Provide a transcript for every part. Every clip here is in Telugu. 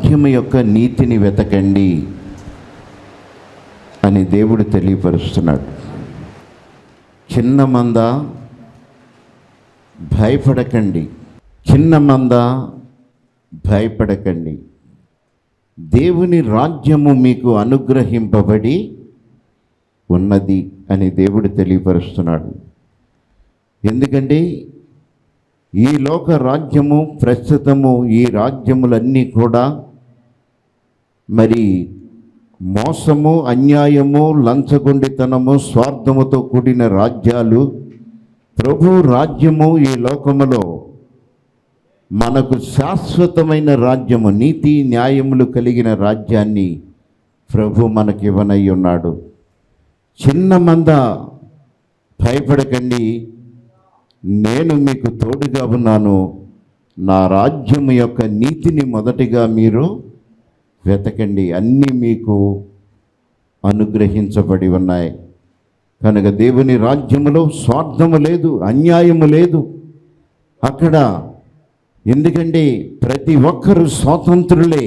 రాజ్యం యొక్క నీతిని వెతకండి అని దేవుడు తెలియపరుస్తున్నాడు చిన్న మంద భయపడకండి చిన్న మంద భయపడకండి దేవుని రాజ్యము మీకు అనుగ్రహింపబడి ఉన్నది అని దేవుడు తెలియపరుస్తున్నాడు ఎందుకంటే ఈ లోక రాజ్యము ప్రస్తుతము ఈ రాజ్యములన్నీ కూడా మరి మోసము అన్యాయము లంచగొండితనము స్వార్థముతో కూడిన రాజ్యాలు ప్రభు రాజ్యము ఈ లోకములో మనకు శాశ్వతమైన రాజ్యము నీతి న్యాయములు కలిగిన రాజ్యాన్ని ప్రభు మనకివ్వనై ఉన్నాడు చిన్న మంద భయపడకండి నేను మీకు తోడుగా ఉన్నాను నా రాజ్యం యొక్క నీతిని మొదటిగా మీరు వెతకండి అన్నీ మీకు అనుగ్రహించబడి ఉన్నాయి కనుక దేవుని రాజ్యములో స్వార్థము లేదు అన్యాయము లేదు అక్కడ ఎందుకంటే ప్రతి ఒక్కరూ స్వాతంత్రులే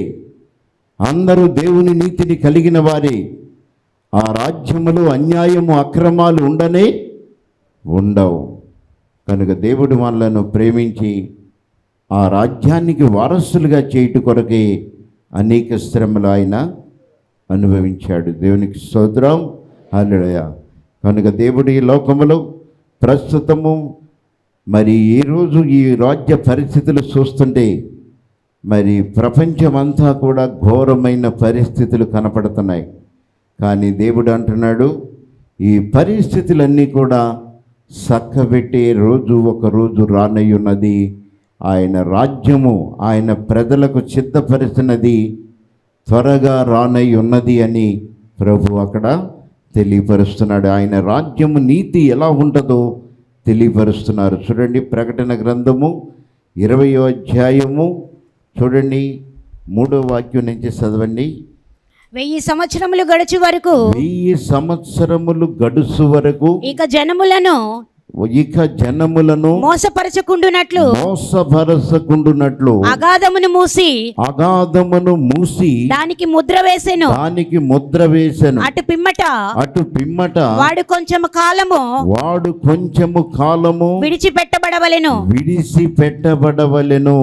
అందరూ దేవుని నీతిని కలిగిన వారే ఆ రాజ్యములో అన్యాయము అక్రమాలు ఉండనే ఉండవు కనుక దేవుడు వాళ్ళను ప్రేమించి ఆ రాజ్యానికి వారసులుగా చేయుట కొరకే అనేక శ్రమలు ఆయన అనుభవించాడు దేవునికి స్తోత్రం హల్లెలూయ కనుక దేవుడు ఈ లోకములో ప్రస్తుతము మరి ఈరోజు ఈ రాజ్య పరిస్థితులు చూస్తుంటే మరి ప్రపంచమంతా కూడా ఘోరమైన పరిస్థితులు కనపడుతున్నాయి కానీ దేవుడు అంటున్నాడు ఈ పరిస్థితులన్నీ కూడా చక్కబెట్టే రోజు ఒక రోజు రానయ్యున్నది ఆయన రాజ్యము ఆయన ప్రజలకు సిద్ధపరిచినది త్వరగా రానై ఉన్నది అని ప్రభు అక్కడ తెలియపరుస్తున్నాడు ఆయన రాజ్యము నీతి ఎలా ఉంటుందో తెలియపరుస్తున్నారు చూడండి ప్రకటన గ్రంథము ఇరవయో అధ్యాయము చూడండి మూడో వాక్యం నుంచి చదవండి వెయ్యి సంవత్సరములు గడుచు వరకు వెయ్యి సంవత్సరములు గడుసు వరకు ఇక జనములను ఇక జనములను మోసపరచకుండునట్లు మోసపరచకుండునట్లు అగాధమును మూసి అగాధమును మూసి దానికి ముద్ర వేసెను దానికి ముద్ర వేసెను అటు పిమ్మట అటు పిమ్మట వాడు కొంచెము కాలము వాడు కొంచెము కాలము విడిచిపెట్టబడవలెను విడిసి పెట్టబడవలెను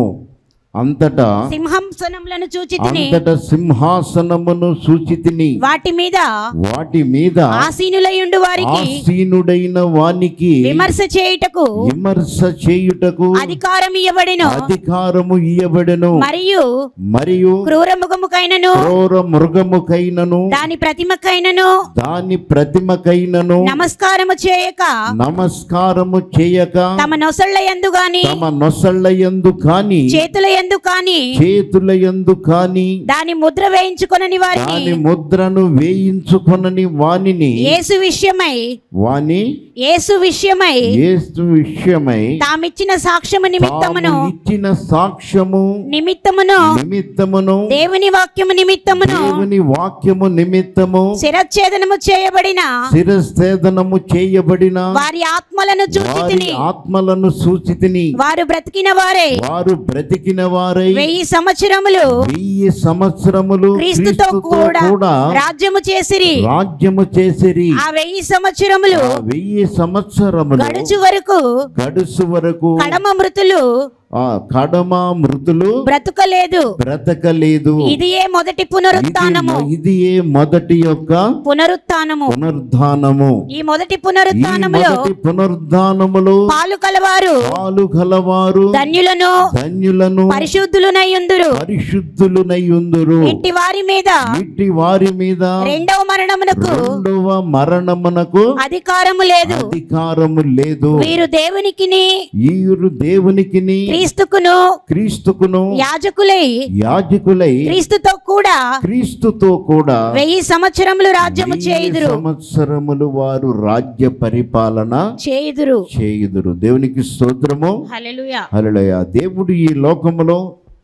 అంతటా సింహాసనములను చూచి తిని అంతట సింహాసనమును సూచితిని వాటి మీద వాటి మీద ఆసీనులయుండు వారికి ఆసీనుడైన వానికి విమర్శ చేయుటకు విమర్శ చేయుటకు అధికారం ఇవ్వబడెను అధికారము ఇయ్యబడెను మరియు మరియు క్రూర ముఖముకైనను క్రూర మృగముకైనను దాని ప్రతిమకైనను దాని ప్రతిమకైనను నమస్కారము చేయక నమస్కారము చేయక తమ నొసళ్ళ యందు గాని తమ నొసళ్ళ యందు కాని చేతుల యందు కాని చేతుల యందు కాని దాని ముద్ర వేయించుకొనని వారికి దాని ముద్రను వేయించుకొనని వానిని యేసు విషయమై వాని యేసు విషయమై యేసు విషయమై తామిచ్చిన సాక్ష్యము నిమిత్తమును తాము ఇచ్చిన సాక్ష్యము నిమిత్తమును నిమిత్తమును దేవుని వాక్యము నిమిత్తమును దేవుని వాక్యము నిమిత్తము శిరచ్ఛేదనము చేయబడిన శిరస్థేదనము చేయబడిన వారి ఆత్మలను చూచి వారి తిని ఆత్మలను సూచితిని వారు బ్రతికిన వారే వారు బ్రతికిన వారై వెయ్యి సంవత్సరములు వెయ్యి సంవత్సరములు క్రీస్తుతో కూడా కూడా రాజ్యము చేసిరి రాజ్యము చేసిరి ఆ వెయ్యి సంవత్సరములు ఆ వెయ్యి సంవత్సరములు గడుచు వరకు గడుసు వరకు కడమ మృతులు ఆ కడమ మృతులు బ్రతుకలేదు బ్రతకలేదు ఇది ఏ మొదటి ఇది పునరుత్నము మొ- ఇది ఏ మొదటి యొక్క పునరుత్నము పునరుద్ధానము ఈ మొదటి ఈ పునరుత్నములో మొదటి పునరుద్ధానములో పాలు కలవారు పాలు గలవారు ధన్యులను ధన్యులను పరిశుద్ధులునయ్యుందురు పరిశుద్ధులునై ఉందురు ఇట్టి వారి మీద ఇట్టి వారి మీద రెండవ మరణమునకు రెండవ మరణమునకు అధికారము లేదు అధికారము లేదు వీరు దేవునికిని ఈరు దేవునికిని క్రీస్తుకును క్రీస్తుకును యాజకులై యాజకులై క్రీస్తుతో కూడా క్రీస్తుతో కూడా వెయ్యి సంవత్సరములు రాజ్యము వెయ్యి చేయుదురు సంవత్సరములు వారు రాజ్య పరిపాలన చేయుదురు చేయుదురు దేవునికి స్తోత్రము హల్లెలూయా హల్లెలూయా దేవుడు ఈ లోకములో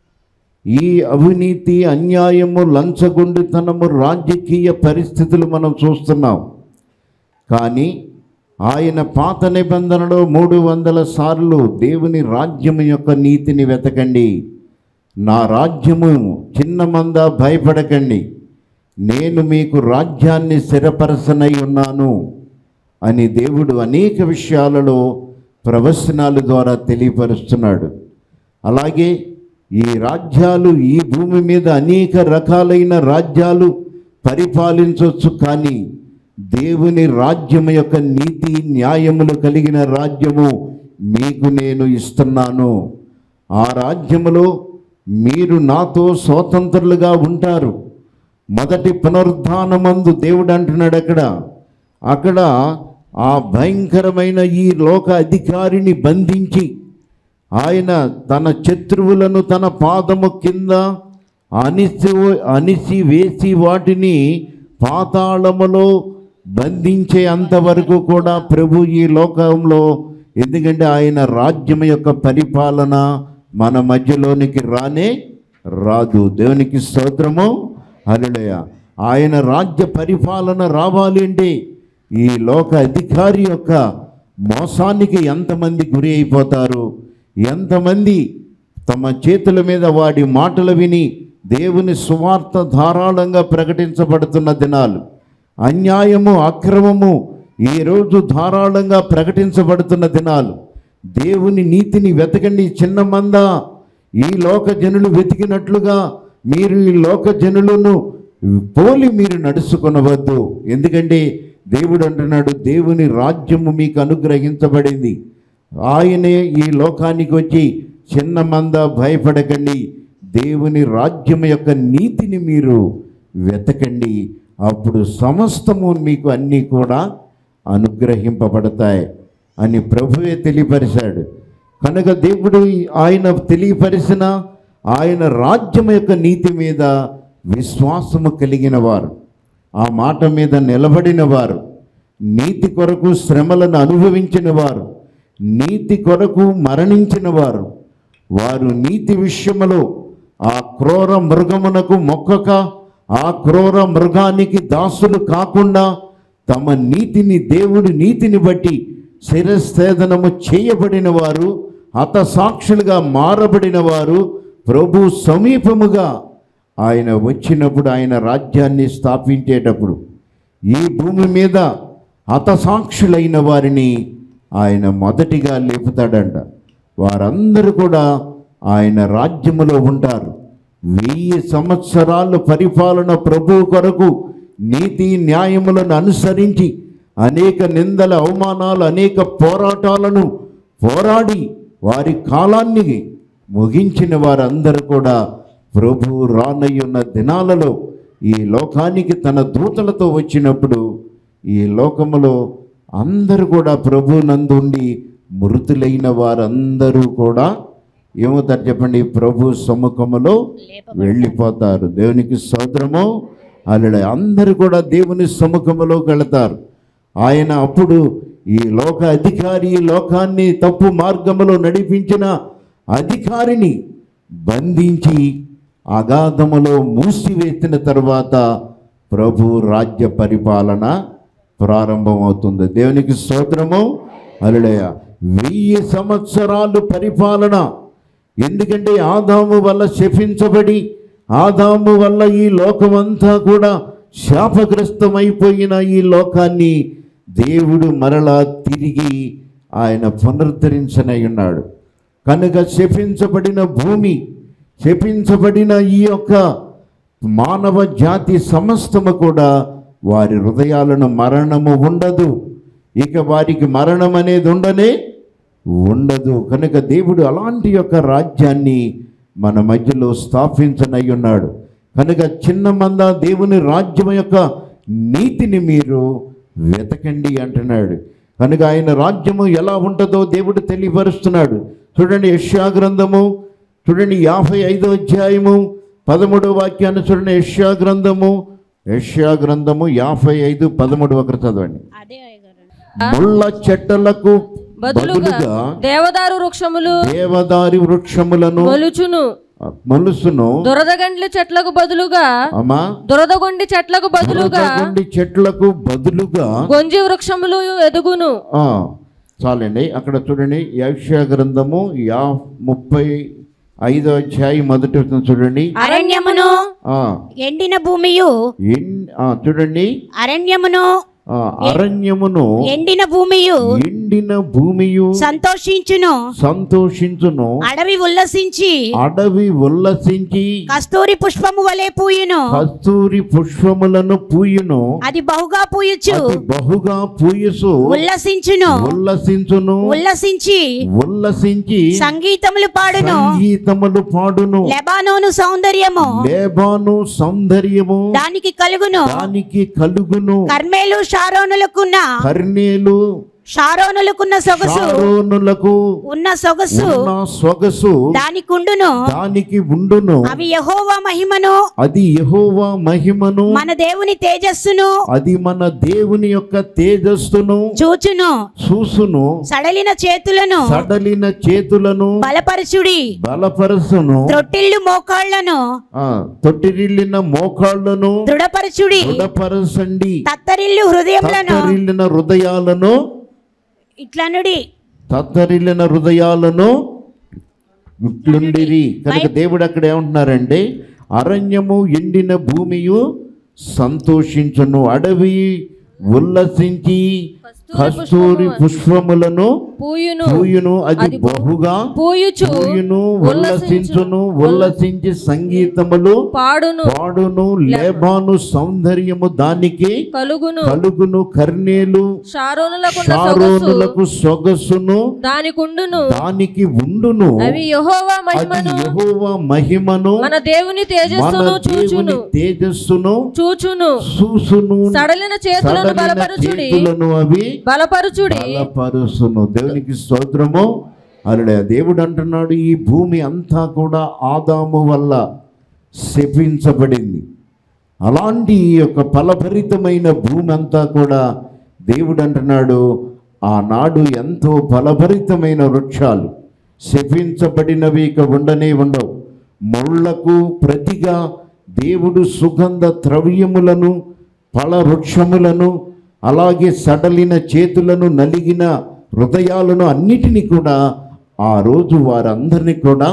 ఈ అవినీతి అన్యాయము లంచగొండితనము రాజకీయ పరిస్థితులు మనం చూస్తున్నాం కానీ ఆయన పాత నిబంధనలో మూడు వందల సార్లు దేవుని రాజ్యం యొక్క నీతిని వెతకండి నా రాజ్యము చిన్న మంద భయపడకండి నేను మీకు రాజ్యాన్ని స్థిరపరచనై ఉన్నాను అని దేవుడు అనేక విషయాలలో ప్రవచనాల ద్వారా తెలియపరుస్తున్నాడు అలాగే ఈ రాజ్యాలు ఈ భూమి మీద అనేక రకాలైన రాజ్యాలు పరిపాలించవచ్చు కానీ దేవుని రాజ్యం యొక్క నీతి న్యాయములు కలిగిన రాజ్యము మీకు నేను ఇస్తున్నాను ఆ రాజ్యములో మీరు నాతో స్వతంత్రులుగా ఉంటారు మొదటి పునరుద్ధానమందు దేవుడు అంటున్నాడు అక్కడ అక్కడ ఆ భయంకరమైన ఈ లోక అధికారిని బంధించి ఆయన తన శత్రువులను తన పాదము కింద అనిసి అనిసి వేసి వాటిని పాతాళములో బంధించే అంతవరకు కూడా ప్రభు ఈ లోకంలో ఎందుకంటే ఆయన రాజ్యం యొక్క పరిపాలన మన మధ్యలోనికి రానే రాదు దేవునికి స్తోత్రము హల్లెలూయ ఆయన రాజ్య పరిపాలన రావాలి అంటే ఈ లోక అధికారి యొక్క మోసానికి ఎంతమంది గురి అయిపోతారు ఎంతమంది తమ చేతుల మీద వాడి మాటలు విని దేవుని సువార్త ధారాళంగా ప్రకటించబడుతున్న దినాలు అన్యాయము అక్రమము ఈరోజు ధారాళంగా ప్రకటించబడుతున్న దినాలు దేవుని నీతిని వెతకండి చిన్న మంద ఈ లోక జనులు వెతికినట్లుగా మీరు ఈ లోక జనులను పోలి మీరు నడుచుకొనవద్దు ఎందుకంటే దేవుడు అంటున్నాడు దేవుని రాజ్యము మీకు అనుగ్రహించబడింది ఆయనే ఈ లోకానికి వచ్చి చిన్న మంద భయపడకండి దేవుని రాజ్యం యొక్క నీతిని మీరు వెతకండి అప్పుడు సమస్తము మీకు అన్నీ కూడా అనుగ్రహింపబడతాయి అని ప్రభువే తెలియపరిచాడు కనుక దేవుడు ఆయన తెలియపరిచిన ఆయన రాజ్యం యొక్క నీతి మీద విశ్వాసము కలిగిన వారు ఆ మాట మీద నిలబడిన వారు నీతి కొరకు శ్రమలను అనుభవించిన వారు నీతి కొరకు మరణించిన వారు వారు నీతి విషయములో ఆ క్రూర మృగమునకు మొక్కక ఆ క్రూర మృగానికి దాసులు కాకుండా తమ నీతిని దేవుడి నీతిని బట్టి శిరస్థేదనము చేయబడిన వారు హతసాక్షులుగా మారబడిన వారు ప్రభు సమీపముగా ఆయన వచ్చినప్పుడు ఆయన రాజ్యాన్ని స్థాపించేటప్పుడు ఈ భూమి మీద హతసాక్షులైన వారిని ఆయన మొదటిగా లేపుతాడంట వారందరూ కూడా ఆయన రాజ్యములో ఉంటారు వెయ్యి సంవత్సరాలు పరిపాలన ప్రభువు కొరకు నీతి న్యాయములను అనుసరించి అనేక నిందల అవమానాలు అనేక పోరాటాలను పోరాడి వారి కాలాన్ని ముగించిన వారందరూ కూడా ప్రభు రానయ్యున్న దినాలలో ఈ లోకానికి తన దూతలతో వచ్చినప్పుడు ఈ లోకములో అందరూ కూడా ప్రభు నందుండి మృతులైన వారందరూ కూడా ఏమవుతారు చెప్పండి ప్రభు సముఖములో వెళ్ళిపోతారు దేవునికి సోదరము అలా అందరూ కూడా దేవుని సముఖములోకి వెళతారు ఆయన అప్పుడు ఈ లోక అధికారి ఈ లోకాన్ని తప్పు మార్గములో నడిపించిన అధికారిని బంధించి అగాధములో మూసివేసిన తర్వాత ప్రభు రాజ్య పరిపాలన ప్రారంభమవుతుంది దేవునికి స్తోత్రము అలడయ వెయ్యి సంవత్సరాలు పరిపాలన ఎందుకంటే ఆదాము వల్ల శపించబడి ఆదాము వల్ల ఈ లోకమంతా కూడా శాపగ్రస్తమైపోయిన ఈ లోకాన్ని దేవుడు మరలా తిరిగి ఆయన పునరుద్ధరించనై ఉన్నాడు కనుక శపించబడిన భూమి శపించబడిన ఈ యొక్క మానవ జాతి సమస్తము కూడా వారి హృదయాలను మరణము ఉండదు ఇక వారికి మరణం అనేది ఉండనే ఉండదు కనుక దేవుడు అలాంటి యొక్క రాజ్యాన్ని మన మధ్యలో స్థాపించనై ఉన్నాడు కనుక చిన్న మంద దేవుని రాజ్యం యొక్క నీతిని మీరు వెతకండి అంటున్నాడు కనుక ఆయన రాజ్యము ఎలా ఉంటుందో దేవుడు తెలియపరుస్తున్నాడు చూడండి యష్యా గ్రంథము చూడండి యాభై ఐదో అధ్యాయము పదమూడో వాక్యాన్ని చూడండి యష్యా గ్రంథము యష్యా గ్రంథము యాభై ఐదు పదమూడు ఒకరు చదవండి ముళ్ళ చెట్టలకు బదులుగా బదులుగా దేవదారు వృక్షములు దేవదారి వృక్షములను మొలుచును మనుసును దురదగండ్లి చెట్లకు బదులుగా అమ్మా దురదగొండి చెట్లకు బదులుగా బురదగుండి చెట్లకు బదులుగా గొంజి వృక్షములు ఎదుగును ఆ, చాలండి అక్కడ చూడండి యక్ష గ్రంథము యా ముప్పై ఐదో అధ్యాయం మొదటి వచనం చూడండి అరణ్యమును ఆ, ఎండిన భూమియు ఎన్- ఆ, చూడండి అరణ్యమును ఆ, అరణ్యమును ఎండిన భూమియు ఎండిన భూమియు సంతోషించును సంతోషించును అడవి ఉల్లసించి అడవి ఉల్లసించి కస్తూరి పుష్పము వలె పూయును కస్తూరి పుష్పములను పూయును అది బహుగా పూయుచు అది బహుగా పూయసు ఉల్లసించును ఉల్లసించును ఉల్లసించి ఉల్లసించి సంగీతములు పాడును సంగీతములు పాడును లెబానోను సౌందర్యము లేబాను సౌందర్యము దానికి కలుగును దానికి కలుగును కర్మేలు షారోనులకున్న కర్ణేలు షారోనులకున్న సొగసు షారోనులకు ఉన్న సొగసు ఉన్న సొగసు దానికుండును దానికి ఉండును అవి యహోవా మహిమను అది యెహోవా మహిమను మన దేవుని తేజస్సును అది మన దేవుని యొక్క తేజస్సును చూచును చూసును సడలిన చేతులను సడలిన చేతులను బలపరచుడి బలపరసును త్రొట్టిల్లు మోకాళ్లను ఆ, తొట్టిరిల్లిన మోకాళ్లను దృఢపరచుడి దృఢపరచండి తత్తరిల్లు హృదయములను తత్తరిల్లిన హృదయాలను ఇట్లనుడి తత్తరిల్లిన హృదయాలను ఇట్లుండిరి కనుక దేవుడు అక్కడ ఏమంటున్నారంటే అరణ్యము ఎండిన భూమియు సంతోషించును అడవి ఉల్లసించి కస్తూరి పుష్పములను పూయును పూయును అది బహుగా పూయుచు పూయును ఉల్లసించును ఉల్లసించి సంగీతములు పాడును పాడును లేబాను సౌందర్యము దానికి కలుగును కలుగును కర్ణేలు షారోనులకున్న సొగసు షారోనులకు సొగసును దానికుండును దానికి ఉండును అవి యెహోవా అది మహిమను యెహోవా మహిమను మన దేవుని మన తేజస్సును చూచును దేవుని తేజస్సును చూచును చూసును సడలిన చేతులను సడలిన బలపరచుడి చేతులను అవి బలపరచుడి బలపరుసును దేవునికి స్తోత్రము అలడే దేవుడు అంటున్నాడు ఈ భూమి అంతా కూడా ఆదాము వల్ల శపించబడింది అలాంటి ఈ యొక్క ఫలభరితమైన భూమి అంతా కూడా దేవుడు అంటున్నాడు ఆనాడు ఎంతో ఫలభరితమైన వృక్షాలు శపించబడినవి ఇక ఉండనే ఉండవు ముళ్లకు ప్రతిగా దేవుడు సుగంధ ద్రవ్యములను ఫల వృక్షములను అలాగే సడలిన చేతులను నలిగిన హృదయాలను అన్నిటినీ కూడా ఆ రోజు వారందరినీ కూడా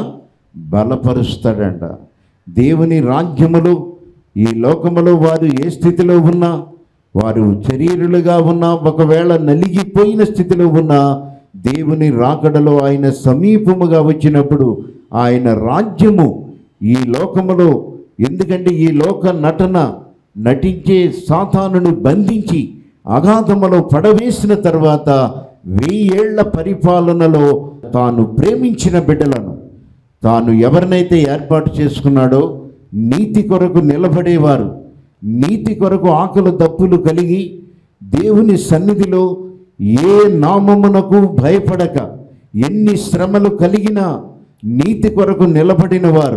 బలపరుస్తాడంట దేవుని రాజ్యములో ఈ లోకములో వారు ఏ స్థితిలో ఉన్నా వారు శరీరులుగా ఉన్నా ఒకవేళ నలిగిపోయిన స్థితిలో ఉన్నా దేవుని రాకడలో ఆయన సమీపముగా వచ్చినప్పుడు ఆయన రాజ్యము ఈ లోకములో ఎందుకంటే ఈ లోక నటన నటించే సాతానును బంధించి అగాధములో పడవేసిన తర్వాత వెయ్యేళ్ల పరిపాలనలో తాను ప్రేమించిన బిడ్డలను తాను ఎవరినైతే ఏర్పాటు చేసుకున్నాడో నీతి కొరకు నిలబడేవారు నీతి కొరకు ఆకలి దప్పులు కలిగి దేవుని సన్నిధిలో ఏ నామమునకు భయపడక ఎన్ని శ్రమలు కలిగినా నీతి కొరకు నిలబడిన వారు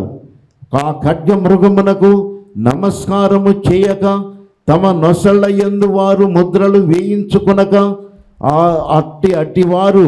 ఆ ఖడ్గ మృగమునకు నమస్కారము చేయక తమ నొసళ్ళ యందు వారు ముద్రలు వేయించుకొనక ఆ అట్టి అట్టి వారు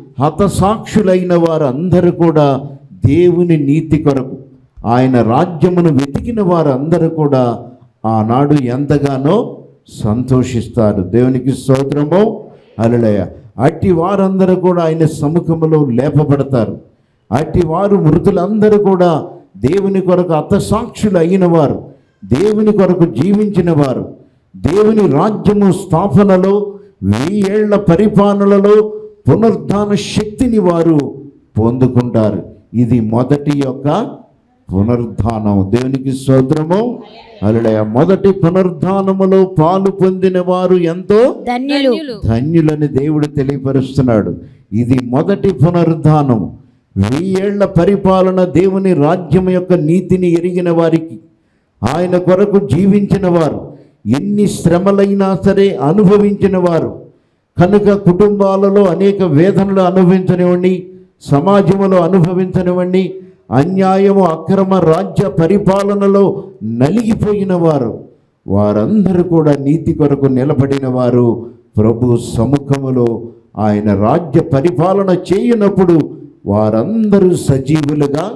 హతసాక్షులైన వారు అందరూ కూడా దేవుని నీతి కొరకు ఆయన రాజ్యమును వెతికిన వారందరూ కూడా ఆనాడు ఎంతగానో సంతోషిస్తారు దేవునికి స్తోత్రము అలలయ అట్టి వారందరూ కూడా ఆయన సముఖములో లేపబడతారు అట్టి వారు మృతులందరూ కూడా దేవుని కొరకు అతసాక్షులు అయిన వారు దేవుని కొరకు జీవించిన వారు దేవుని రాజ్యము స్థాపనలో వెయ్యేళ్ల పరిపాలనలో పునరుద్ధాన శక్తిని వారు పొందుకుంటారు ఇది మొదటి యొక్క పునరుద్ధానం దేవునికి స్తోత్రము అలడయ మొదటి పునరుద్ధానములో పాలు పొందిన వారు ఎంతో ధన్యులు ధన్యులు. ధన్యులని దేవుడు తెలియపరుస్తున్నాడు ఇది మొదటి పునరుద్ధానం వెయ్యేళ్ల పరిపాలన దేవుని రాజ్యం యొక్క నీతిని ఎరిగిన వారికి ఆయన కొరకు జీవించిన వారు ఎన్ని శ్రమలైనా సరే అనుభవించిన వారు కనుక కుటుంబాలలో అనేక వేదనలు అనుభవించనివ్వండి సమాజంలో అనుభవించనివ్వండి అన్యాయము అక్రమ రాజ్య పరిపాలనలో నలిగిపోయిన వారు వారందరూ కూడా నీతి కొరకు నిలబడిన వారు ప్రభు సముఖములో ఆయన రాజ్య పరిపాలన చేయనప్పుడు వారందరూ సజీవులుగా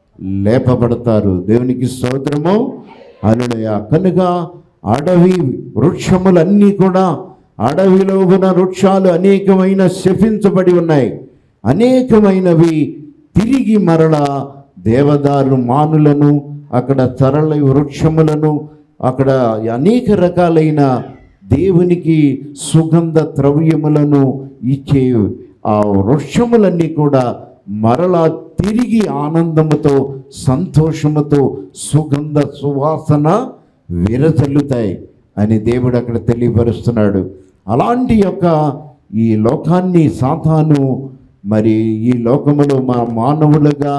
లేపబడతారు దేవునికి స్తోత్రము అలుడయ కనుక అడవి వృక్షములన్నీ కూడా అడవిలో ఉన్న వృక్షాలు అనేకమైన శపించబడి ఉన్నాయి అనేకమైనవి తిరిగి మరలా దేవదారు మానులను అక్కడ సరళ వృక్షములను అక్కడ అనేక రకాలైన దేవునికి సుగంధ ద్రవ్యములను ఇచ్చే ఆ వృక్షములన్నీ కూడా మరలా తిరిగి ఆనందముతో సంతోషముతో సుగంధ సువాసన విరచల్లుతాయి అని దేవుడు అక్కడ తెలియపరుస్తున్నాడు అలాంటి యొక్క ఈ లోకాన్ని సాతాను మరి ఈ లోకములో మా మానవులుగా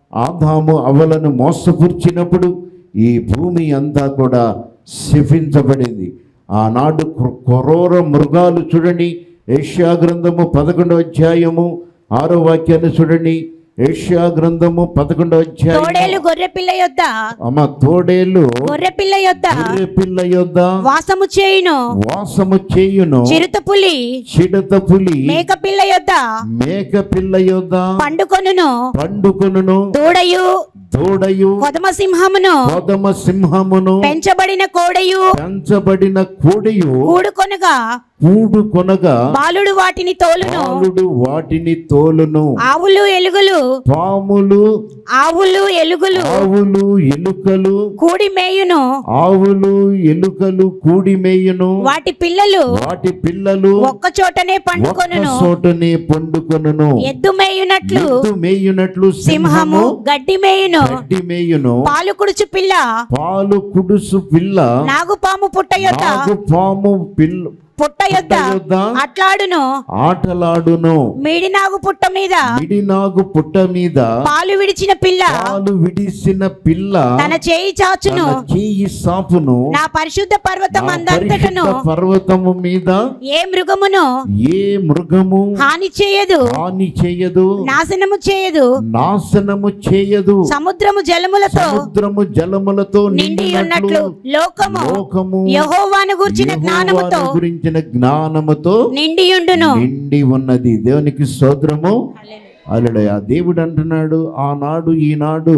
ఆదాము అవలను మోసపుర్చినప్పుడు ఈ భూమి అంతా కూడా శిఫించబడింది ఆనాడు క్రొ- క్రూర మృగాలు చూడండి ఏషియా గ్రంథము పదకొండవ అధ్యాయము ఆరో వాక్యాన్ని చూడండి ఏషియా గ్రంథము పదకొండవ తోడేలు అధ్యాయము గొర్రె పిల్ల యొద్ద అమ్మ తోడేలు గొర్రె పిల్ల యొద్ద గొర్రె పిల్ల యొద్ద వాసము చేయును వాసము చేయును చిరుత పులి చిడత పులి మేక పిల్ల యొద్ద మేక పిల్ల యొద్ద పండుకొనును పండుకొనును దూడయు దూడయు కొదమ సింహమును కోదమ సింహమును పెంచబడిన కోడయు పెంచబడిన కోడియు కూడుకొనగా కూడు కొనగా బాలుడు వాటిని తోలును బాలుడు వాటిని తోలును ఆవులు ఎలుగులు పాములు ఆవులు ఎలుగులు ఆవులు ఎలుకలు కూడి మేయును ఆవులు ఎలుకలు కూడి మేయును వాటి పిల్లలు వాటి పిల్లలు ఒక్క చోటనే ఒక్క పండుకొనును చోటనే పండుకొనును ఎద్దు మేయునట్లు ఎద్దు మేయునట్లు సింహము గడ్డి మేయును గడ్డి మేయును పాలు కుడుచు పిల్ల పాలు కుడుసు పిల్ల నాగుపాము పుట్ట యొద్ద నాగు పాము పిల్ల పుట్ట యొద్ద పుట్ట యొద్ద అట్లాడును ఆటలాడును మీడి నాగు పుట్ట మీద మిడినాగు పుట్ట మీద పాలు విడిచిన పిల్ల పాలు విడిసిన పిల్ల తన చేయి చాచును తన చేయి సాపును నా పరిశుద్ధ పర్వతం నా అందంతటను పరిశుద్ధ పర్వతము మీద ఏ మృగమును ఏ మృగము హాని చేయదు హాని చేయదు నాశనము చేయదు నాశనము చేయదు సముద్రము జలములతో సముద్రము జలములతో నిండి నిండినట్లు ఉన్నట్లు లోకము లోకము యహోవాను గూర్చిన జ్ఞానముతో యెహోవాను గురించిన జ్ఞానముతో నిండియుండును నిండి ఉన్నది దేవునికి స్తోత్రము అల్లుడయ్య దేవుడు అంటున్నాడు ఆనాడు ఈనాడు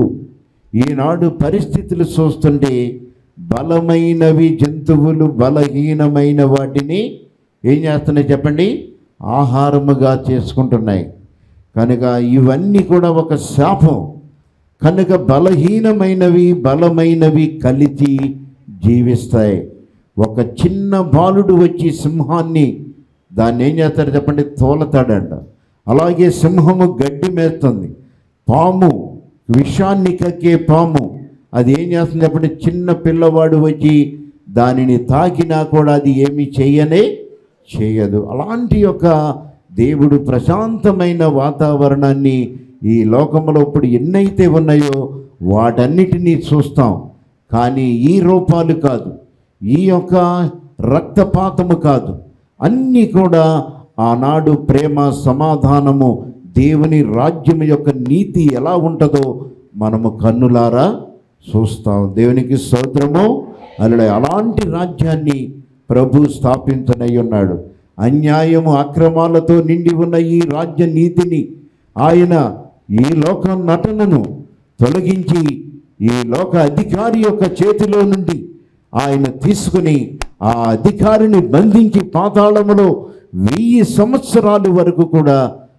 ఈనాడు పరిస్థితులు చూస్తుంటే బలమైనవి జంతువులు బలహీనమైన వాటిని ఏం చేస్తున్నాయి చెప్పండి ఆహారముగా చేసుకుంటున్నాయి కనుక ఇవన్నీ కూడా ఒక శాపం కనుక బలహీనమైనవి బలమైనవి కలిసి జీవిస్తాయి ఒక చిన్న బాలుడు వచ్చి సింహాన్ని దాన్ని ఏం చేస్తాడు చెప్పండి తోలతాడంట అలాగే సింహము గడ్డి మేస్తుంది పాము విషాన్ని కక్కే పాము అది ఏం చేస్తుంది చెప్పండి చిన్న పిల్లవాడు వచ్చి దానిని తాకినా కూడా అది ఏమీ చెయ్యనే చేయదు అలాంటి యొక్క దేవుడు ప్రశాంతమైన వాతావరణాన్ని ఈ లోకంలో ఇప్పుడు ఎన్నైతే ఉన్నాయో వాటన్నిటినీ చూస్తాం కానీ ఈ రూపాలు కాదు ఈ యొక్క రక్తపాతము కాదు అన్నీ కూడా ఆనాడు ప్రేమ సమాధానము దేవుని రాజ్యం యొక్క నీతి ఎలా ఉంటుందో మనము కన్నులారా చూస్తాం దేవునికి స్తోత్రము అలా అలాంటి రాజ్యాన్ని ప్రభు స్థాపించనై ఉన్నాడు అన్యాయము అక్రమాలతో నిండి ఉన్న ఈ రాజ్య నీతిని ఆయన ఈ లోక నటనను తొలగించి ఈ లోక అధికారి యొక్క చేతిలో నుండి ఆయన తీసుకుని ఆ అధికారిని బంధించి పాతాళములో వెయ్యి సంవత్సరాల వరకు కూడా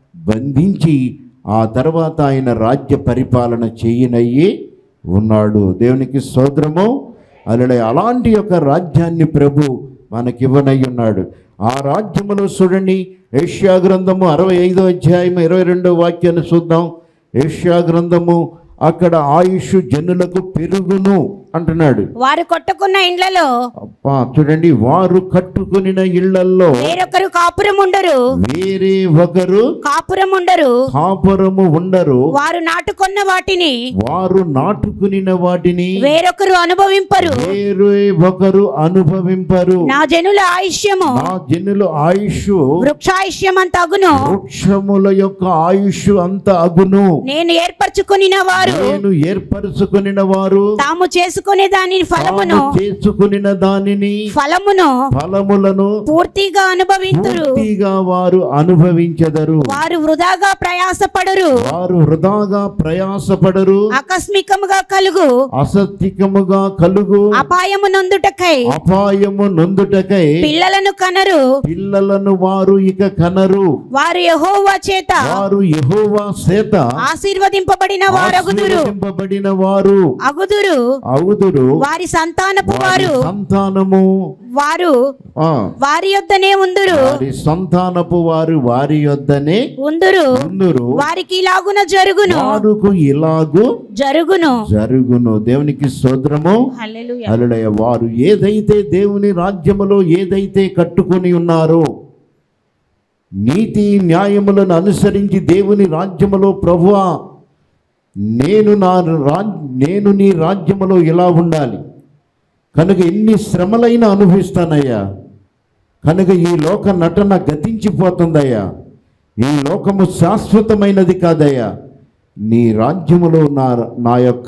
బంధించి ఆ తర్వాత ఆయన రాజ్య పరిపాలన చేయనయ్యి ఉన్నాడు దేవునికి స్తోత్రము అలడే అలాంటి యొక్క రాజ్యాన్ని ప్రభు మనకివ్వనై ఉన్నాడు ఆ రాజ్యములో చూడండి ఏషియా గ్రంథము అరవై ఐదో అధ్యాయం ఇరవై రెండో వాక్యాన్ని చూద్దాం ఏషియా గ్రంథము అక్కడ ఆయుష్ జనులకు పెరుగును అంటున్నాడు వారు కొట్టుకున్న ఇండ్లలో అబ్బా చూడండి వారు కట్టుకునిన ఇళ్లల్లో వేరొకరు కాపురం ఉండరు వేరే ఒకరు కాపురం ఉండరు కాపురము ఉండరు వారు నాటుకొన్న వాటిని వారు నాటుకునిన వాటిని వేరొకరు అనుభవింపరు వేరే ఒకరు అనుభవింపరు నా జనుల ఆయుష్యము నా జనుల ఆయుష్ వృక్షాయుష్యం అంత అగును వృక్షముల యొక్క ఆయుష్ అంత అగును నేను ఏర్పరచుకునిన వారు నేను ఏర్పరచుకునిన వారు తాము చేసుకున్న చేసుకునే దాని ఫలమును తాము చేసుకునిన దానిని ఫలమును ఫలములను పూర్తిగా అనుభవింతురు పూర్తిగా వారు అనుభవించెదరు వారు వృధాగా ప్రయాసపడరు వారు వృధాగా ప్రయాసపడరు ఆకస్మికముగా కలుగు అసత్యకముగా కలుగు అపాయము నొందుటకై అపాయము నొందుటకై పిల్లలను కనరు పిల్లలను వారు ఇక కనరు వారు యెహోవా చేత వారు యెహోవా చేత ఆశీర్వదింపబడిన వారగుదురు ఆశీర్వదింపబడిన వారు అగుదురు అవుదురు వారి సంతానపు వారి వారు సంతానము వారు ఆ వారి యొద్దనే ఉందురు వారి సంతానపు వారు వారి యొద్దనే ఉందురు ఉందురు వారికి ఇలాగున జరుగును వారుకు ఇలాగు జరుగును జరుగును దేవునికి స్తోత్రము హల్లెలూయా. అలడయ వారు ఏదైతే దేవుని రాజ్యములో ఏదైతే కట్టుకొని ఉన్నారో నీతి న్యాయములను అనుసరించి దేవుని రాజ్యములో ప్రభువా నేను నా రా నేను నీ రాజ్యములో ఇలా ఉండాలి కనుక ఎన్ని శ్రమలైనా అనుభవిస్తానయ్యా కనుక ఈ లోక నటన గతించిపోతుందయ్యా ఈ లోకము శాశ్వతమైనది కాదయ్యా నీ రాజ్యములో నా నా యొక్క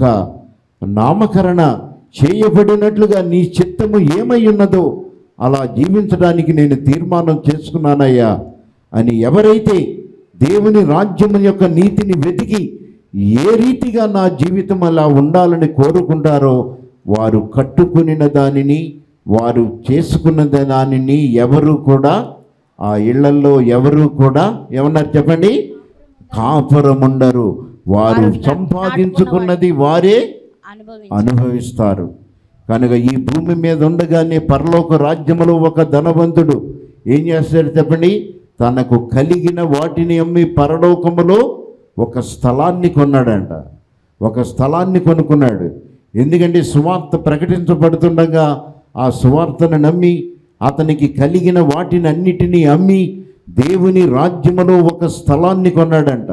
నామకరణ చేయబడినట్లుగా నీ చిత్తము ఏమై ఉన్నదో అలా జీవించడానికి నేను తీర్మానం చేసుకున్నానయ్యా అని ఎవరైతే దేవుని రాజ్యము యొక్క నీతిని వెతికి ఏ రీతిగా నా జీవితం అలా ఉండాలని కోరుకుంటారో వారు కట్టుకునిన దానిని వారు చేసుకున్న దానిని ఎవరు కూడా ఆ ఇళ్లల్లో ఎవరు కూడా ఏమన్నారు చెప్పండి కాపురముండరు వారు సంపాదించుకున్నది వారే అనుభవిస్తారు కనుక ఈ భూమి మీద ఉండగానే పరలోక రాజ్యములో ఒక ధనవంతుడు ఏం చేస్తాడు చెప్పండి తనకు కలిగిన వాటిని అమ్మి పరలోకములో ఒక స్థలాన్ని కొన్నాడంట ఒక స్థలాన్ని కొనుక్కున్నాడు ఎందుకంటే సువార్త ప్రకటించబడుతుండగా ఆ సువార్తను నమ్మి అతనికి కలిగిన వాటిని అన్నిటినీ అమ్మి దేవుని రాజ్యములో ఒక స్థలాన్ని కొన్నాడంట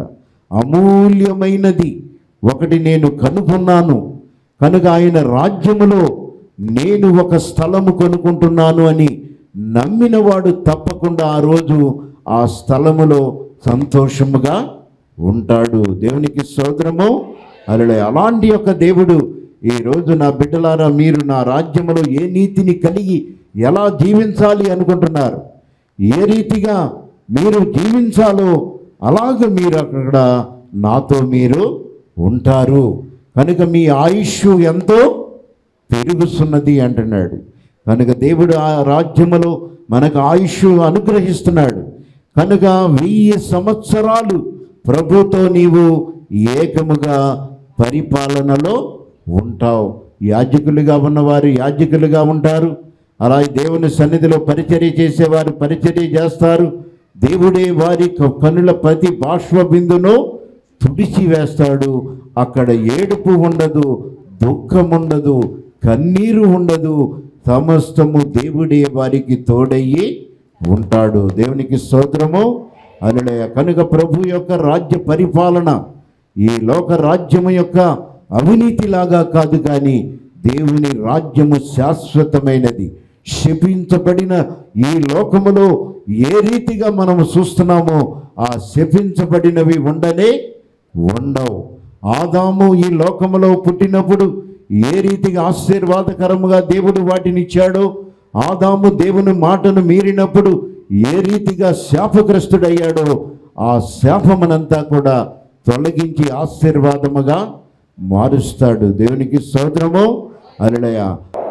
అమూల్యమైనది ఒకటి నేను కనుగొన్నాను కనుక ఆయన రాజ్యములో నేను ఒక స్థలము కొనుక్కుంటున్నాను అని నమ్మినవాడు తప్పకుండా ఆ రోజు ఆ స్థలములో సంతోషముగా ఉంటాడు దేవునికి సోదరము అలా అలాంటి యొక్క దేవుడు ఈ రోజు నా బిడ్డలారా మీరు నా రాజ్యములో ఏ నీతిని కలిగి ఎలా జీవించాలి అనుకుంటున్నారు ఏ రీతిగా మీరు జీవించాలో అలాగ మీరు అక్కడ నాతో మీరు ఉంటారు కనుక మీ ఆయుష్ ఎంతో పెరుగుతున్నది అంటున్నాడు కనుక దేవుడు ఆ రాజ్యములో మనకు ఆయుష్ అనుగ్రహిస్తున్నాడు కనుక వెయ్యి సంవత్సరాలు ప్రభుతో నీవు ఏకముగా పరిపాలనలో ఉంటావు యాజకులుగా ఉన్నవారు యాజకులుగా ఉంటారు అలాగే దేవుని సన్నిధిలో పరిచర్య చేసేవారు పరిచర్య చేస్తారు దేవుడే వారి క- కనుల ప్రతి బాష్ప బిందును తుడిచి వేస్తాడు అక్కడ ఏడుపు ఉండదు దుఃఖం ఉండదు కన్నీరు ఉండదు సమస్తము దేవుడే వారికి తోడయ్యి ఉంటాడు దేవునికి స్తోత్రము అనులయ కనుక ప్రభు యొక్క రాజ్య పరిపాలన ఈ లోక రాజ్యము యొక్క అవినీతిలాగా కాదు కానీ దేవుని రాజ్యము శాశ్వతమైనది శపించబడిన ఈ లోకములో ఏ రీతిగా మనము చూస్తున్నామో ఆ శపించబడినవి ఉండనే ఉండవు ఆదాము ఈ లోకములో పుట్టినప్పుడు ఏ రీతిగా ఆశీర్వాదకరముగా దేవుడు వాటిని ఇచ్చాడో ఆదాము దేవుని మాటను మీరినప్పుడు ఏ రీతిగా శాపగ్రస్తుడయ్యాడో ఆ శాపమనంతా కూడా తొలగించి ఆశీర్వాదముగా మారుస్తాడు దేవునికి సోదరము అలడయ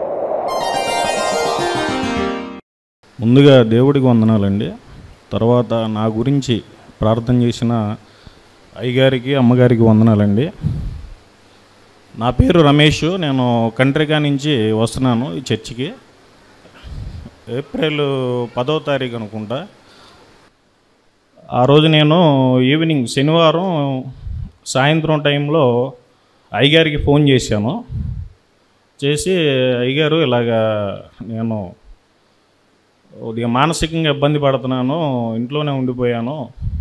ముందుగా దేవుడికి వందనాలండి తర్వాత నా గురించి ప్రార్థన చేసిన అయ్యగారికి అమ్మగారికి వందనాలండి నా పేరు రమేష్ నేను కంట్రికా నుంచి వస్తున్నాను ఈ చర్చికి ఏప్రిల్ పదో తారీఖు అనుకుంటా ఆ రోజు నేను ఈవినింగ్ శనివారం సాయంత్రం టైంలో అయ్యగారికి ఫోన్ చేశాను చేసి అయ్యగారు ఇలాగా నేను కొద్దిగా మానసికంగా ఇబ్బంది పడుతున్నాను ఇంట్లోనే ఉండిపోయాను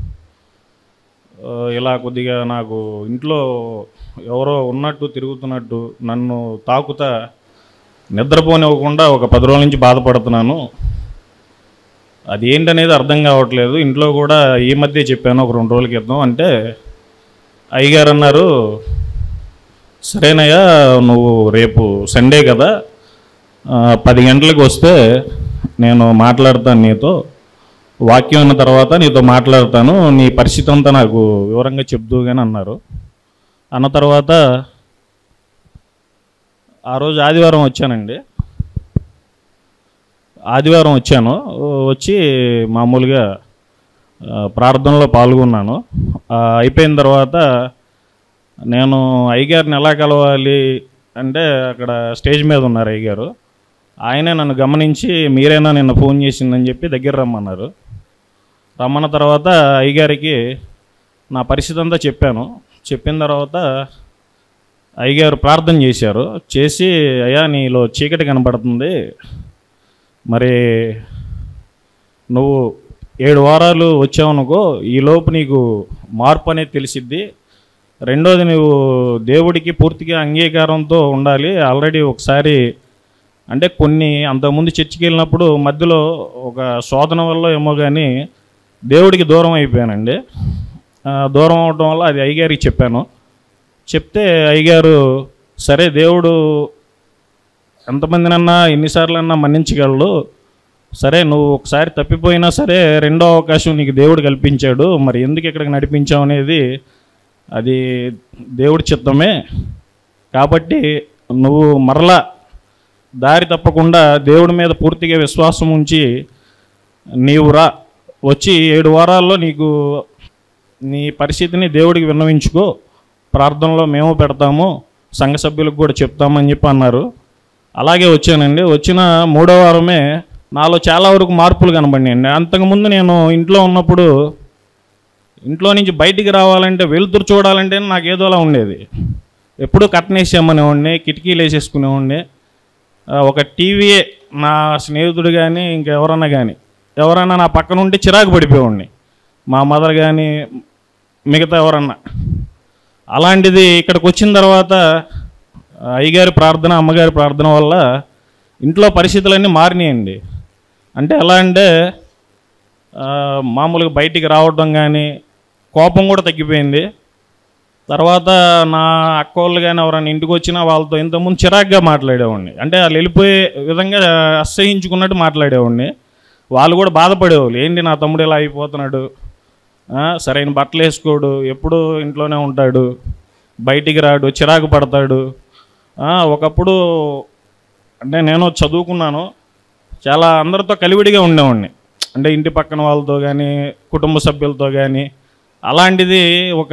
ఆ, ఇలా కొద్దిగా నాకు ఇంట్లో ఎవరో ఉన్నట్టు తిరుగుతున్నట్టు నన్ను తాకుతా నిద్రపోనివ్వకుండా ఒక పది రోజుల నుంచి బాధపడుతున్నాను అది ఏంటనేది అర్థం కావట్లేదు ఇంట్లో కూడా ఈ మధ్య చెప్పాను ఒక రెండు రోజుల క్రితం అంటే అయ్యగారు అన్నారు సరేనయ్యా నువ్వు రేపు సండే కదా ఆ, పది గంటలకు వస్తే నేను మాట్లాడతాను నీతో వాక్యం ఉన్న తర్వాత నీతో మాట్లాడతాను నీ పరిస్థితి అంతా నాకు వివరంగా చెప్దు కానీ అన్నారు అన్న తర్వాత ఆ రోజు ఆదివారం వచ్చానండి ఆదివారం వచ్చాను వచ్చి మామూలుగా ఆ, ప్రార్థనలో పాల్గొన్నాను ఆ, అయిపోయిన తర్వాత నేను అయ్యగారిని ఎలా కలవాలి అంటే అక్కడ స్టేజ్ మీద ఉన్నారు అయ్యగారు ఆయనే నన్ను గమనించి మీరేనా నిన్న ఫోన్ చేసిందని చెప్పి దగ్గర రమ్మన్నారు రమ్మన్న తర్వాత అయ్యగారికి నా పరిస్థితి అంతా చెప్పాను చెప్పిన తర్వాత అయ్యగారు ప్రార్థన చేశారు చేసి అయ్యా నీలో చీకటి కనబడుతుంది మరి నువ్వు ఏడు వారాలు వచ్చావనుకో ఈలోపు నీకు మార్పు అనేది తెలిసిద్ది రెండోది నువ్వు దేవుడికి పూర్తిగా అంగీకారంతో ఉండాలి ఆల్రెడీ ఒకసారి అంటే కొన్ని అంతకుముందు చర్చికి వెళ్ళినప్పుడు మధ్యలో ఒక శోధన వల్ల ఏమో కానీ దేవుడికి దూరం అయిపోయానండి ఆ, దూరం అవడం వల్ల అది అయ్యగారికి చెప్పాను చెప్తే అయ్యగారు సరే దేవుడు ఎంతమందినన్నా ఎన్నిసార్లన్నా మన్నించగలడు సరే నువ్వు ఒకసారి తప్పిపోయినా సరే రెండో అవకాశం నీకు దేవుడు కల్పించాడు మరి ఎందుకు ఇక్కడికి నడిపించావు అనేది అది దేవుడి చిత్తమే కాబట్టి నువ్వు మరలా దారి తప్పకుండా దేవుడి మీద పూర్తిగా విశ్వాసం ఉంచి నీవు రా వచ్చి ఏడు వారాల్లో నీకు నీ పరిస్థితిని దేవుడికి విన్నవించుకో ప్రార్థనలో మేము పెడతాము సంఘ సభ్యులకు కూడా చెప్తామని చెప్పి అన్నారు అలాగే వచ్చానండి వచ్చిన మూడో వారమే నాలో చాలా వరకు మార్పులు కనబడినాయండి అంతకుముందు నేను ఇంట్లో ఉన్నప్పుడు ఇంట్లో నుంచి బయటికి రావాలంటే వెలుతురు చూడాలంటే నాకు ఏదోలా ఉండేది ఎప్పుడూ కట్టనేసేమనేవాడిని కిటికీలు వేసేసుకునేవాడిని ఆ, ఒక టీవీయే నా స్నేహితుడు కానీ ఇంకెవరన్నా కానీ ఎవరన్నా నా పక్కన ఉంటే చిరాకు పడిపోయేవాడిని మా మదర్ కానీ మిగతా ఎవరన్నా అలాంటిది ఇక్కడికి వచ్చిన తర్వాత ఆ, అయ్యగారి ప్రార్థన అమ్మగారి ప్రార్థన వల్ల ఇంట్లో పరిస్థితులన్నీ మారినాయండి అంటే ఎలా అంటే ఆ, మామూలుగా బయటికి రావడం కానీ కోపం కూడా తగ్గిపోయింది తర్వాత నా అక్క వాళ్ళు కానీ ఎవరైనా ఇంటికి వచ్చినా వాళ్ళతో ఇంతకుముందు చిరాగ్గా మాట్లాడేవాడిని అంటే వాళ్ళు వెళ్ళిపోయే విధంగా అసహించుకున్నట్టు మాట్లాడేవాడిని వాళ్ళు కూడా బాధపడేవాళ్ళు ఏంటి నా తమ్ముడు ఇలా అయిపోతున్నాడు ఆ, సరైన బట్టలు వేసుకోడు ఎప్పుడూ ఇంట్లోనే ఉంటాడు బయటికి రాడు చిరాకు పడతాడు ఆ, ఒకప్పుడు అంటే నేను చదువుకున్నాను చాలా అందరితో కలివిడిగా ఉండేవాడిని అంటే ఇంటి పక్కన వాళ్ళతో కానీ కుటుంబ సభ్యులతో కానీ అలాంటిది ఒక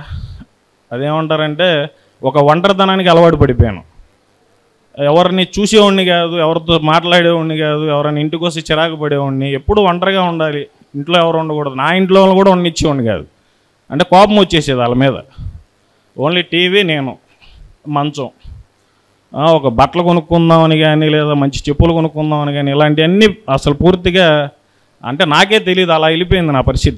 అదేమంటారంటే ఒక ఒంటరితనానికి అలవాటు పడిపోయాను ఎవరిని చూసేవాడిని కాదు ఎవరితో మాట్లాడేవాడిని కాదు ఎవరైనా ఇంటికి వస్తే చిరాకు పడేవాడిని ఎప్పుడు ఒంటరిగా ఉండాలి ఇంట్లో ఎవరు ఉండకూడదు నా ఇంట్లో వాళ్ళు కూడా ఉండనిచ్చేవాడిని కాదు అంటే కోపం వచ్చేసేది వాళ్ళ మీద ఓన్లీ టీవీ నేను మంచం ఆ, ఒక బట్టలు కొనుక్కుందామని కానీ లేదా మంచి చెప్పులు కొనుక్కుందామని కానీ ఇలాంటివన్నీ అసలు పూర్తిగా అంటే నాకే తెలియదు అలా వెళ్ళిపోయింది నా పరిస్థితి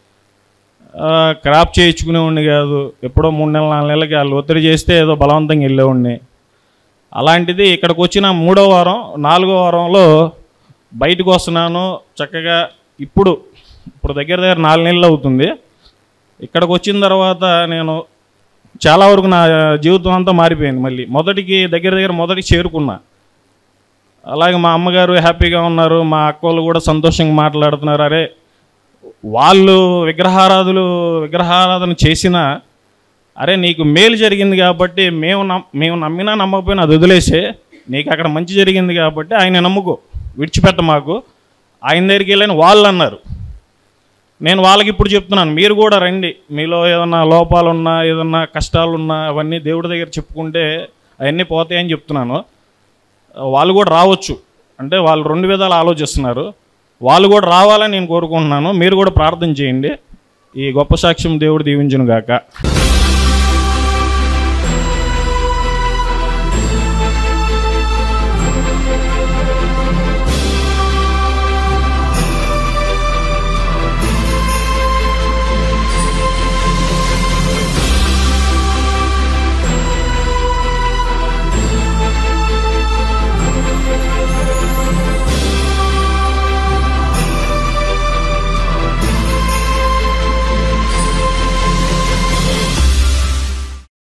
ఆ, క్రాప్ చేయించుకునేవాడిని కాదు ఎప్పుడో మూడు నెలలు నాలుగు నెలలకి వాళ్ళు ఒత్తిడి చేస్తే ఏదో బలవంతంగా వెళ్ళేవాడిని అలాంటిది ఇక్కడికి వచ్చిన మూడో వారం నాలుగో వారంలో బయటకు వస్తున్నాను చక్కగా ఇప్పుడు ఇప్పుడు దగ్గర దగ్గర నాలుగు నెలలు అవుతుంది ఇక్కడికి వచ్చిన తర్వాత నేను చాలా వరకు నా జీవితం అంతా మారిపోయింది మళ్ళీ మొదటికి దగ్గర దగ్గర మొదటికి చేరుకున్నా అలాగే మా అమ్మగారు హ్యాపీగా ఉన్నారు మా అక్కోళ్ళు కూడా సంతోషంగా మాట్లాడుతున్నారు అరే వాళ్ళు విగ్రహారాధులు విగ్రహారాధన చేసినా అరే నీకు మేలు జరిగింది కాబట్టి మేము నమ్ మేము నమ్మినా నమ్మకపోయినా అది వదిలేసే నీకు అక్కడ మంచి జరిగింది కాబట్టి ఆయన నమ్ముకో విడిచిపెట్ట మాకు ఆయన దగ్గరికి వెళ్ళని వాళ్ళు అన్నారు నేను వాళ్ళకి ఇప్పుడు చెప్తున్నాను మీరు కూడా రండి మీలో ఏదన్నా లోపాలు ఉన్నా ఏదన్నా కష్టాలు ఉన్నా అవన్నీ దేవుడి దగ్గర చెప్పుకుంటే అవన్నీ పోతాయని చెప్తున్నాను వాళ్ళు కూడా రావచ్చు అంటే వాళ్ళు రెండు విధాలు ఆలోచిస్తున్నారు వాళ్ళు కూడా రావాలని నేను కోరుకుంటున్నాను మీరు కూడా ప్రార్థన చేయండి ఈ గొప్ప సాక్ష్యం దేవుడు దీవించును గాక